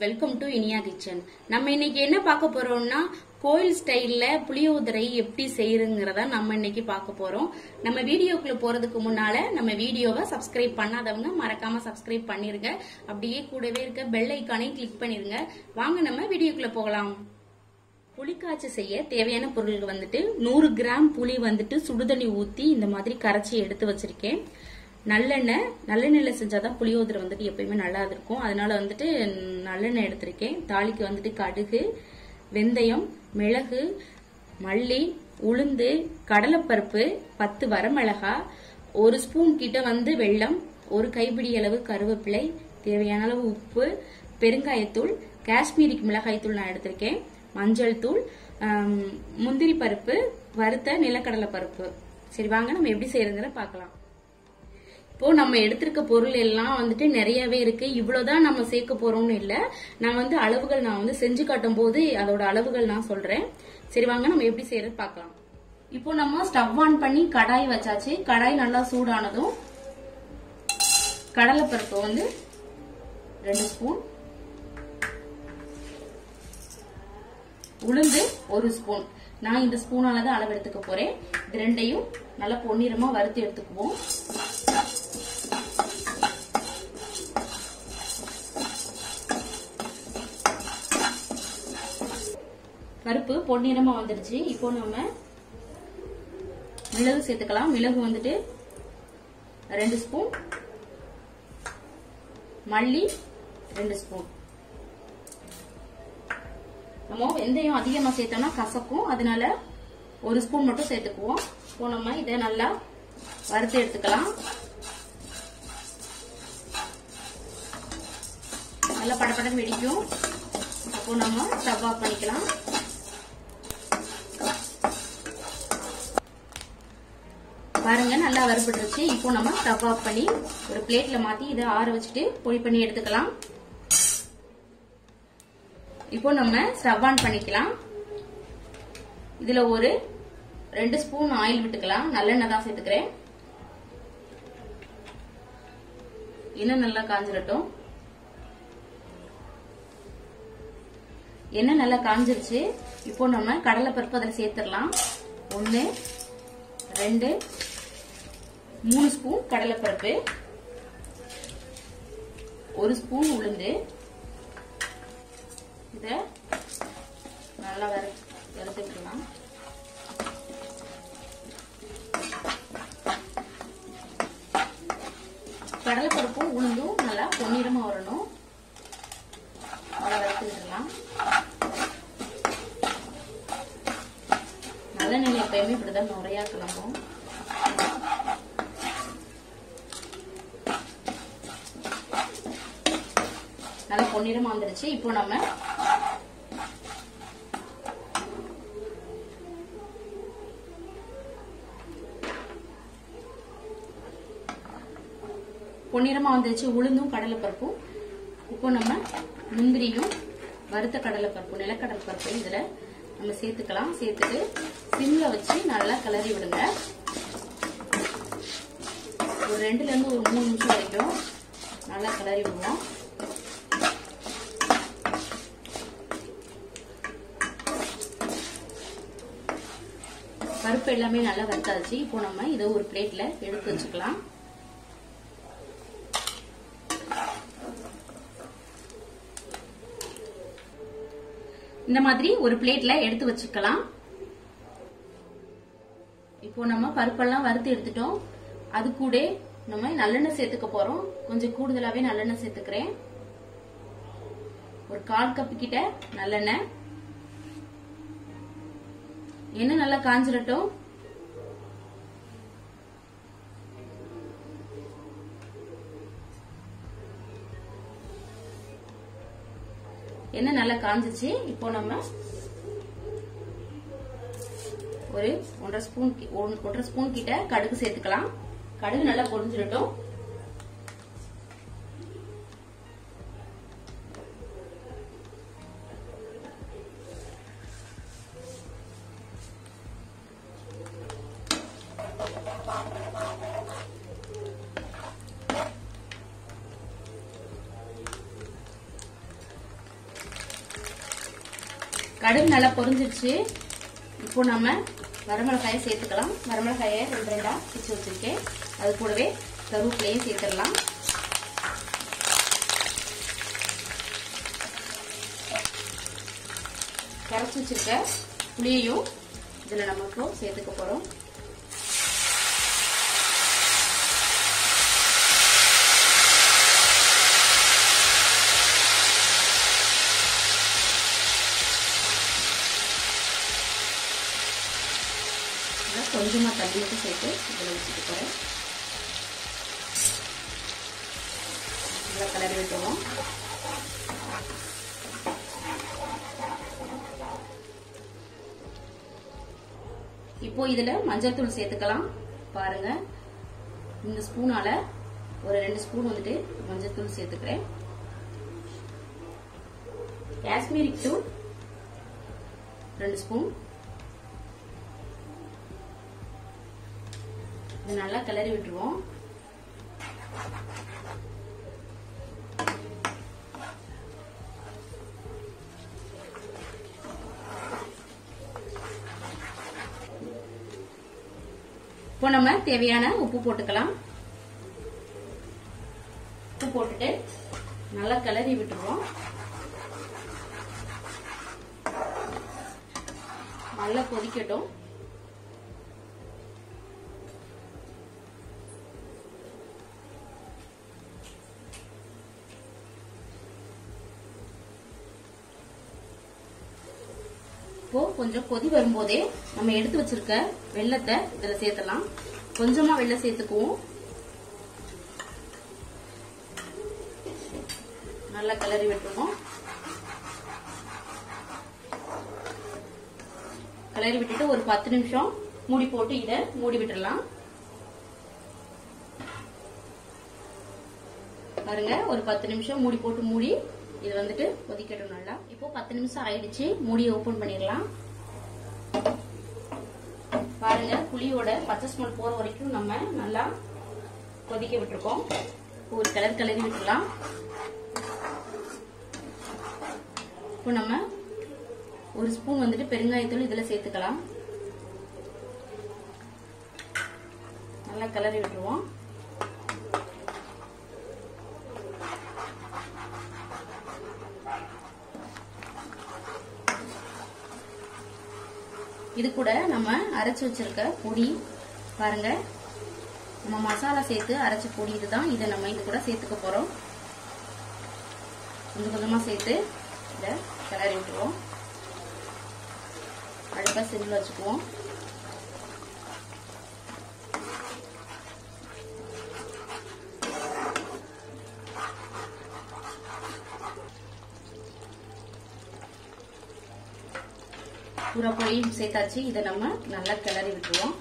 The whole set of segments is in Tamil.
வெல்கம் டு இனியா கிச்சன் நம்ம இன்னைக்கு என்ன பார்க்க போறோம்னா கோயில் ஸ்டைல்ல புளியோதரை எப்படி செய்யறங்கிறத நம்ம இன்னைக்கு பார்க்க போறோம் நம்ம வீடியோக்குள்ள போறதுக்கு முன்னால நம்ம வீடியோவை சப்ஸ்கிரைப் பண்ணாதவங்க மறக்காம சப்ஸ்கிரைப் பண்ணிருங்க அப்படியே கூடவே இருக்க பெல் ஐக்கானை கிளிக் பண்ணிருங்க வாங்க நம்ம வீடியோக்குள்ள போகலாம் புளிக்காய்ச்சி செய்ய தேவையான பொருட்கள் வந்துட்டு நூறு கிராம் புளி வந்துட்டு சுடுதண்ணி ஊத்தி இந்த மாதிரி கரைச்சி எடுத்து வச்சிருக்கேன் நல்லெண்ணெய் நல்லெண்ணெயில செஞ்சாதான் புளியோதரை வந்துட்டு எப்பயுமே நல்லா இருக்கும் அதனால வந்துட்டு நல்லெண்ணெய் எடுத்திருக்கேன் தாளிக்கு வந்துட்டு கடுகு வெந்தயம் மிளகு மல்லி உளுந்து கடலைப்பருப்பு பத்து வரமிளகா ஒரு ஸ்பூன் கிட்ட வந்து வெல்லம் ஒரு கைப்பிடி அளவு கருவேப்பிலை தேவையான அளவு உப்பு பெருங்காயத்தூள் காஷ்மீரி மிளகாய்த்தூள் நான் எடுத்திருக்கேன் மஞ்சள் தூள் ஆம், முந்திரி பருப்பு வறுத்த நிலக்கடலை பருப்பு சரி வாங்க நம்ம எப்படி செய்யறதுங்கிற பார்க்கலாம் இப்போ நம்ம எடுத்திருக்க பொருள் எல்லாம் வந்துட்டு நிறையவே இருக்கு இவ்வளவுதான் நம்ம சேர்க்க போறோம்னு இல்ல நான் வந்து அளவுகள் நான் வந்து செஞ்சு காட்டும் போது அதோட அளவுகள் நான் சொல்றேன் சரி வாங்க நம்ம எப்படி செய்யறது பார்க்கலாம் இப்போ நம்ம ஸ்டவ் ஆன் பண்ணி கடாய் வச்சாச்சு கடாய் நல்லா சூடானதும் கடலைப்பருப்பு வந்து ரெண்டு ஸ்பூன் உளுந்து ஒரு ஸ்பூன் நான் இந்த ஸ்பூனால தான் அளவு எடுத்துக்க போறேன் இது ரெண்டையும் நல்லா பொன்னிறமா வறுத்து எடுத்துக்குவோம் பருப்பு பொன்னிறமா வந்துடுச்சு இப்போ நம்ம மிளகு சேர்த்துக்கலாம் மிளகு வந்துட்டு ரெண்டு ஸ்பூன் மல்லி ரெண்டு ஸ்பூன் நம்ம வெந்தயம் அதிகமா சேர்த்தோம்னா கசக்கும் அதனால ஒரு ஸ்பூன் மட்டும் சேர்த்துக்குவோம் இப்போ நம்ம இதை நல்லா வறுத்து எடுத்துக்கலாம் நல்லா படப்படம் வெடிக்கும் அப்போ நம்ம ஸ்டவ் ஆஃப் பண்ணிக்கலாம் பாருங்க நல்லா வறுபட்டுருச்சு இப்போ நம்ம ஸ்டவ் ஆஃப் பண்ணி ஒரு பிளேட்ல மாத்தி இதை ஆற வச்சுட்டு பொடி பண்ணி எடுத்துக்கலாம் இப்போ நம்ம ஸ்டவ் ஆன் பண்ணிக்கலாம் இதுல ஒரு ரெண்டு ஸ்பூன் ஆயில் விட்டுக்கலாம் நல்லெண்ணெய் தான் சேர்த்துக்கிறேன் எண்ணெய் நல்லா காஞ்சிரட்டும் எண்ணெய் நல்லா காஞ்சிருச்சு இப்போ நம்ம கடலை பருப்பு அதில் சேர்த்துடலாம் ஒன்று ரெண்டு மூணு ஸ்பூன் கடலைப்பருப்பு ஒரு ஸ்பூன் உளுந்து இத நல்லா வர வறுத்து விட்டுலாம் கடலைப்பருப்பும் உளுந்தும் நல்லா பொன்னிறமா வரணும் நல்லா வறுத்து விடலாம் நல்ல நெல் எப்பயுமே இப்படிதான் நுறையா கிளம்பும் நல்லா பொன்னிறமா வந்துருச்சு இப்போ நம்ம பொன்னிறமா வந்துருச்சு உளுந்தும் கடலைப்பருப்பும் இப்போ நம்ம முந்திரியும் வறுத்த கடலைப்பருப்பு நிலக்கடலைப்பருப்பு இதுல நம்ம சேர்த்துக்கலாம் சேர்த்துட்டு சிம்ல வச்சு நல்லா கிளறி விடுங்க ஒரு ரெண்டுல இருந்து ஒரு மூணு நிமிஷம் வரைக்கும் நல்லா கிளறி விடுவோம் பருப்பு எல்லாமே நல்லா வறுத்தாச்சு இப்போ நம்ம இதை ஒரு பிளேட்ல எடுத்து வச்சுக்கலாம் இந்த மாதிரி ஒரு பிளேட்ல எடுத்து வச்சுக்கலாம் இப்போ நம்ம பருப்பெல்லாம் வறுத்து எடுத்துட்டோம் அது கூட நம்ம நல்லெண்ணெய் சேர்த்துக்க போறோம் கொஞ்சம் கூடுதலாவே நல்லெண்ணெய் சேர்த்துக்கிறேன் ஒரு கால் கப் கிட்ட நல்லெண்ணெய் எண்ணெய் நல்லா காஞ்சிரட்டும் எண்ணெய் நல்லா காஞ்சிச்சு இப்போ நம்ம ஒரு ஒன்றரை ஸ்பூன் கி- ஒன்- ஒன்றரை ஸ்பூன் கிட்ட கடுகு சேர்த்துக்கலாம் கடுகு நல்லா பொரிஞ்சிடட்டும் கடுகு நல்லா பொரிஞ்சிருச்சு இப்போ நம்ம வரமிளகாயை சேர்த்துக்கலாம் வரமிளகாயை ரெண்டு ரெண்டா பிச்சு வச்சிருக்கேன் அது கூடவே கருவேப்பிலையும் சேர்த்துடலாம் கரைச்சி வச்சிருக்க புளியையும் இதில் நம்ம இப்போ சேர்த்துக்க போகிறோம் கொஞ்சமாக தண்ணி மட்டும் சேர்த்து இதில் வச்சுட்டு போகிறேன் நல்லா கலரி விட்டுருவோம் இப்போ இதுல மஞ்சள் தூள் சேர்த்துக்கலாம் பாருங்க இந்த ஸ்பூனால ஒரு ரெண்டு ஸ்பூன் வந்துட்டு மஞ்சள் தூள் சேர்த்துக்கிறேன் காஷ்மீரி தூள் ரெண்டு ஸ்பூன் இது நல்லா கிளறி விட்டுருவோம் இப்போ நம்ம தேவையான உப்பு போட்டுக்கலாம் உப்பு போட்டுட்டு நல்லா கிளறி விட்டுருவோம் நல்லா கொதிக்கட்டும் இப்போ கொஞ்சம் கொதி வரும்போதே நம்ம எடுத்து வச்சிருக்க வெள்ளத்தை இதுல சேர்த்தலாம் கொஞ்சமா வெள்ளம் சேர்த்துக்குவோம் நல்லா கிளறி விட்டுருவோம் கிளறி விட்டுட்டு ஒரு பத்து நிமிஷம் மூடி போட்டு இதை மூடி விட்டுறலாம் பாருங்க ஒரு பத்து நிமிஷம் மூடி போட்டு மூடி இது வந்துட்டு கொதிக்கட்டும் நல்லா இப்போ பத்து நிமிஷம் ஆயிடுச்சு மூடியை ஓபன் பண்ணிடலாம் பாருங்க புளியோட பச்சை ஸ்மெல் போற வரைக்கும் நம்ம நல்லா கொதிக்க விட்டுருக்கோம் ஒரு கலர் கலரி விட்டுலாம் இப்போ நம்ம ஒரு ஸ்பூன் வந்துட்டு பெருங்காயத்தூள் இதுல சேர்த்துக்கலாம் நல்லா கிளறி விட்டுருவோம் இது கூட நம்ம அரைச்சு வச்சிருக்க பொடி பாருங்க நம்ம மசாலா சேர்த்து அரைச்ச பொடி இதுதான் இதை நம்ம இது கூட சேர்த்துக்க போறோம் கொஞ்சம் கொஞ்சமா சேர்த்து இதை கிளறி விட்டுருவோம் அடுப்பா சிம்ல வச்சுக்குவோம் பூரா பொடியும் சேர்த்தாச்சு இதை நம்ம நல்லா கிளறி விட்டுருவோம்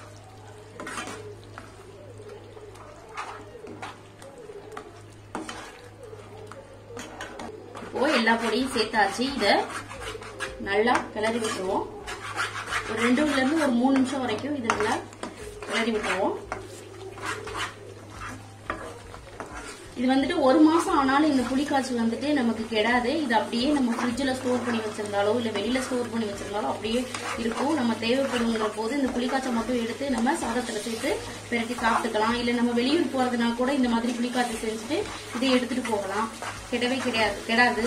இப்போ எல்லா பொடியும் சேர்த்தாச்சு இத நல்லா கிளறி விட்டுருவோம் ஒரு ரெண்டுல இருந்து ஒரு மூணு நிமிஷம் வரைக்கும் இது நல்லா கிளறி விட்டுருவோம் இது வந்துட்டு ஒரு மாசம் ஆனாலும் இந்த புளிக்காய்ச்சி வந்துட்டு நமக்கு கெடாது இது அப்படியே நம்ம ஃப்ரிட்ஜில் ஸ்டோர் பண்ணி வச்சிருந்தாலோ இல்ல வெளியில ஸ்டோர் பண்ணி வச்சிருந்தாலோ அப்படியே இருக்கும் நம்ம தேவைப்படுங்கிற போது இந்த புளிக்காய்ச்சை மட்டும் எடுத்து நம்ம சாதத்துல சேர்த்து பெரட்டி சாப்பிட்டுக்கலாம் இல்ல நம்ம வெளியூர் போறதுனா கூட இந்த மாதிரி புளிக்காய்ச்சி செஞ்சுட்டு இதை எடுத்துட்டு போகலாம் கெடவே கிடையாது கெடாது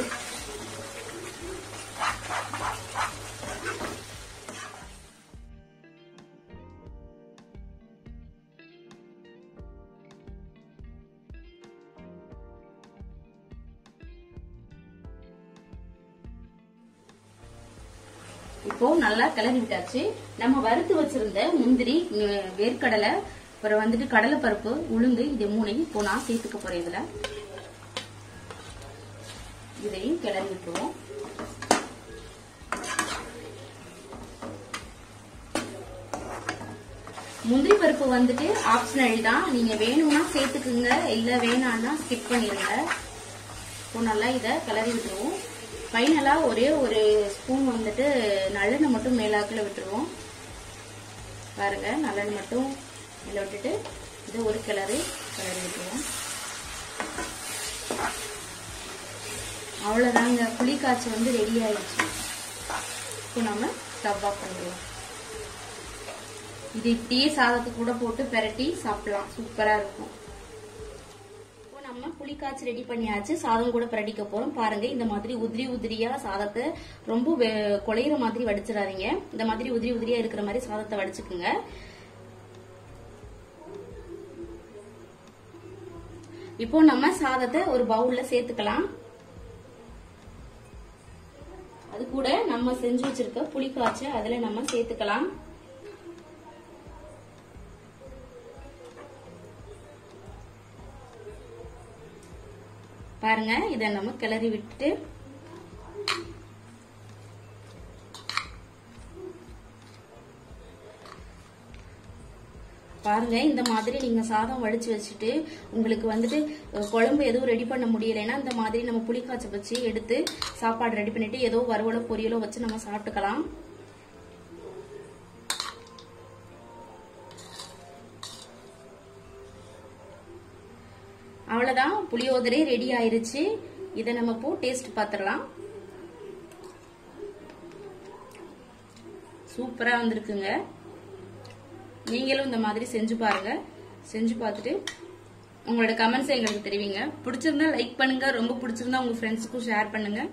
இப்போ நல்லா கிளறி விட்டாச்சு நம்ம வறுத்து வச்சிருந்த முந்திரி உம், வேர்க்கடலை அப்புறம் வந்துட்டு கடலைப்பருப்பு உளுந்து இது மூணையும் இப்போ நான் சேர்த்துக்க போறேன் இதுல இதையும் கிளறி விட்டுருவோம் முந்திரி பருப்பு வந்துட்டு ஆப்ஷனல் தான் நீங்க வேணும்னா சேர்த்துக்குங்க இல்ல வேணாம்னா ஸ்கிப் பண்ணிருங்க இப்போ நல்லா இதை கிளறி விட்டுருவோம் ஃபைனலா ஒரே ஒரு ஸ்பூன் வந்துட்டு நல்லெண்ணெய் மட்டும் மேலாக்குல விட்டுருவோம் பாருங்க நல்லெண்ணெய் மட்டும் மேல விட்டுட்டு இதை ஒரு கிளறி கிளறி விட்டுருவோம் அவ்வளவுதாங்க புளிக்காய்ச்சி வந்து ரெடி ஆயிடுச்சு இப்போ நம்ம ஸ்டவ் ஆஃப் பண்ணிடலாம் இது இப்படியே சாதத்துக்கு கூட போட்டு பெரட்டி சாப்பிடலாம் சூப்பரா இருக்கும் இப்போ நம்ம புளிக்காய்ச்சி ரெடி பண்ணியாச்சு சாதம் கூட பிரட்டிக்க போறோம் பாருங்க இந்த மாதிரி உதிரி உதிரியா சாதத்தை ரொம்ப வே- குழையிற மாதிரி வடிச்சிடாதீங்க இந்த மாதிரி உதிரி உதிரியா இருக்கிற மாதிரி சாதத்தை வடிச்சுக்குங்க இப்போ நம்ம சாதத்தை ஒரு பவுல்ல சேர்த்துக்கலாம் அது கூட நம்ம செஞ்சு வச்சிருக்க புளிக்காய்ச்சி அதுல நம்ம சேர்த்துக்கலாம் பாருங்க இத நம்ம கிளறி விட்டுட்டு பாருங்க இந்த மாதிரி நீங்க சாதம் வடிச்சு வச்சுட்டு உங்களுக்கு வந்துட்டு அஹ், குழம்பு எதுவும் ரெடி பண்ண முடியலைன்னா இந்த மாதிரி நம்ம புளிக்காய்ச்ச வச்சு எடுத்து சாப்பாடு ரெடி பண்ணிட்டு ஏதோ வறுவலோ பொரியலோ வச்சு நம்ம சாப்பிட்டுக்கலாம் அவ்வளவுதான் புளியோதரை ரெடி ஆயிருச்சு இதை நம்ம இப்போ டேஸ்ட் பார்த்துடலாம் சூப்பரா வந்திருக்குங்க நீங்களும் இந்த மாதிரி செஞ்சு பாருங்க செஞ்சு பார்த்துட்டு உங்களோட கமெண்ட்ஸ் எங்களுக்கு தெரிவிங்க பிடிச்சிருந்தா லைக் பண்ணுங்க ரொம்ப பிடிச்சிருந்தா உங்க ஃப்ரெண்ட்ஸுக்கும் ஷேர் பண்ணுங்க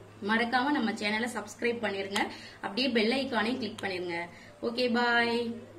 மறக்காம நம்ம சேனலை சப்ஸ்கிரைப் பண்ணிருங்க அப்படியே பெல் ஐக்கானையும் கிளிக் பண்ணிருங்க ஓகே பாய்